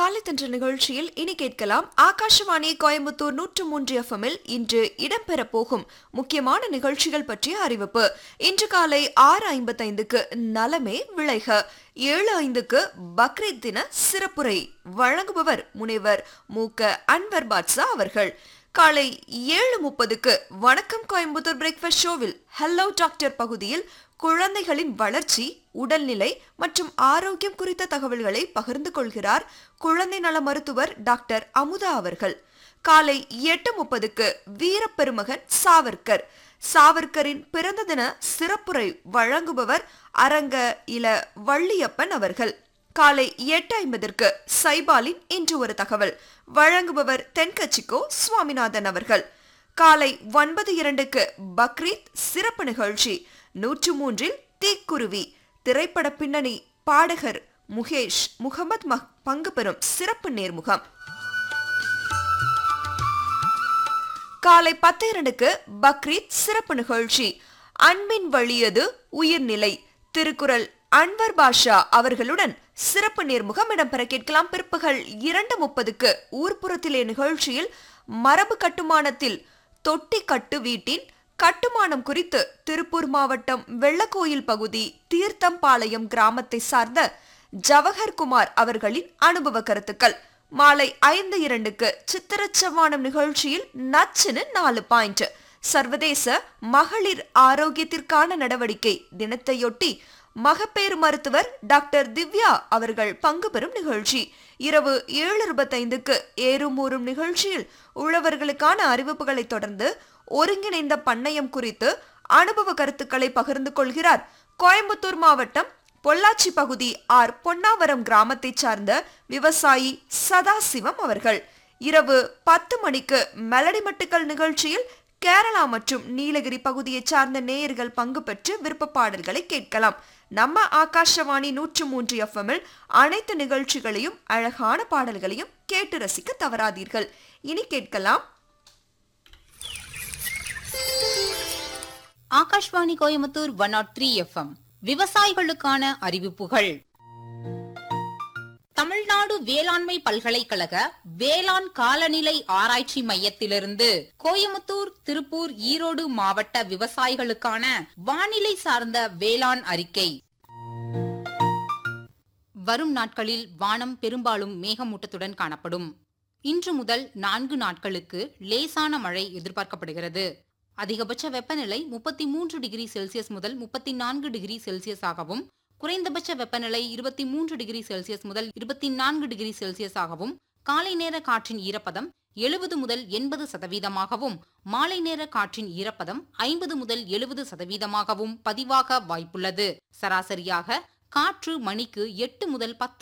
காலை தன்ற நிகழ்ச்சியில் இனி கேட்கலாம் ஆகாஷவாணி கோயம்புத்தூர் நூற்று மூன்று எஃப்எம்மில் இன்று இடம்பெறப் போகும் முக்கியமான நிகழ்ச்சிகள் பற்றிய அறிவிப்பு இன்று காலை ஆறு ஐம்பத்தைந்துக்கு நலமே விளைக ஏழு ஐந்துக்கு பக்ரீத் தின சிறப்புரை வழங்குபவர் முனைவர் மு க அன்வர் பாட்சா அவர்கள் காலை ஏழு முப்பதுக்கு வணக்கம் கோயம்புத்தூர் பிரேக்ஃபாஸ்ட் ஷோவில் ஹலோ டாக்டர் பகுதியில் குழந்தைகளின் வளர்ச்சி உடல்நிலை மற்றும் ஆரோக்கியம் குறித்த தகவல்களை பகிர்ந்து கொள்கிறார் குழந்தை நல மருத்துவர் டாக்டர் அமுதா அவர்கள் காலை எட்டு முப்பதுக்கு வீரப்பெருமகன் சாவர்கர் சாவர்கரின் பிறந்த தின சிறப்புரை வழங்குபவர் அரங்க இல வள்ளியப்பன் அவர்கள் காலை எட்டு ஐம்பதற்கு சைபாலின் இன்று ஒரு தகவல் வழங்குபவர் தென்கட்சிக்கோ சுவாமிநாதன் அவர்கள் காலை ஒன்பது இரண்டுக்கு பக்ரீத் சிறப்பு நிகழ்ச்சி நூற்று மூன்றில் தீக்குருவி திரைப்பட பின்னணி பாடகர் முகேஷ் முகமது மஹ் பங்கு பெறும் சிறப்பு நேர்முகம் காலை பத்து இரண்டுக்கு பக்ரீத் சிறப்பு நிகழ்ச்சி அன்பின் வழியது உயிர்நிலை திருக்குறள் அன்வர் பாஷா அவர்களுடன் சிறப்பு நேர்முகம் இடம்பெற கேட்கலாம் பிற்பகல் இரண்டு முப்பதுக்கு ஊர்ப்புறத்திலே நிகழ்ச்சியில் மரபு கட்டுமானத்தில் தொட்டி கட்டு வீட்டின் கட்டுமானம் குறித்து திருப்பூர் மாவட்டம் வெள்ளக்கோயில் பகுதி தீர்த்தம்பாளையம் கிராமத்தை சார்ந்த ஜவஹர் குமார் அவர்களின் அனுபவ கருத்துக்கள் மாலை ஐந்து இரண்டுக்கு சித்திரச்சவானம் நிகழ்ச்சியில் நச்சுன்னு நாலு பாயிண்ட் சர்வதேச மகளிர் ஆரோக்கியத்திற்கான நடவடிக்கை தினத்தையொட்டி மகப்பேறு மருத்துவர் டாக்டர் திவ்யா அவர்கள் பங்கு பெறும் நிகழ்ச்சி இரவு ஏழு இருபத்தைந்துக்கு ஏறும் ஊறும் நிகழ்ச்சியில் உழவர்களுக்கான அறிவிப்புகளை தொடர்ந்து ஒருங்கிணைந்த பண்ணையம் குறித்து அனுபவ கருத்துக்களை பகிர்ந்து கொள்கிறார் கோயம்புத்தூர் மாவட்டம் பொள்ளாச்சி பகுதி ஆர் பொன்னாவரம் கிராமத்தைச் சார்ந்த விவசாயி சதாசிவம் அவர்கள் இரவு பத்து மணிக்கு மெலடி மட்டுக்கள் நிகழ்ச்சியில் கேரளா மற்றும் நீலகிரி பகுதியைச் சார்ந்த நேயர்கள் பங்கு பெற்று விருப்ப பாடல்களை கேட்கலாம் நம்ம ஆகாஷவாணி நூற்று மூன்று எஃப்எம்மில் அனைத்து நிகழ்ச்சிகளையும் அழகான பாடல்களையும் கேட்டு ரசிக்க தவறாதீர்கள் இனி கேட்கலாம் Akashvani Coimbatore one nought three FM விவசாயிகளுக்கான அறிவிப்புகள் தமிழ்நாடு வேளாண்மை பல்கலைக்கழக வேளாண் காலநிலை ஆராய்ச்சி மையத்திலிருந்து கோயமுத்தூர் திருப்பூர் ஈரோடு மாவட்ட விவசாயிகளுக்கான வானிலை சார்ந்த வேளாண் அறிக்கை வரும் நாட்களில் வானம் பெரும்பாலும் மேகமூட்டத்துடன் காணப்படும் இன்று முதல் நான்கு நாட்களுக்கு லேசான மழை எதிர்பார்க்கப்படுகிறது அதிகபட்ச வெப்பநிலை முப்பத்தி மூன்று டிகிரி செல்சியஸ் முதல் முப்பத்தி நான்கு டிகிரி செல்சியஸ் ஆகவும் குறைந்தபட்ச வெப்பநிலை இருபத்தி மூன்று டிகிரி செல்சியஸ் முதல் இருபத்தி நான்கு டிகிரி செல்சியஸ் ஆகவும் காலை நேர காற்றின் ஈரப்பதம் எழுபது முதல் எண்பது சதவீதமாகவும் மாலை நேர காற்றின் ஈரப்பதம் ஐம்பது முதல் எழுபது சதவீதமாகவும் பதிவாக வாய்ப்புள்ளது சராசரியாக காற்று மணிக்கு எட்டு முதல் பத்து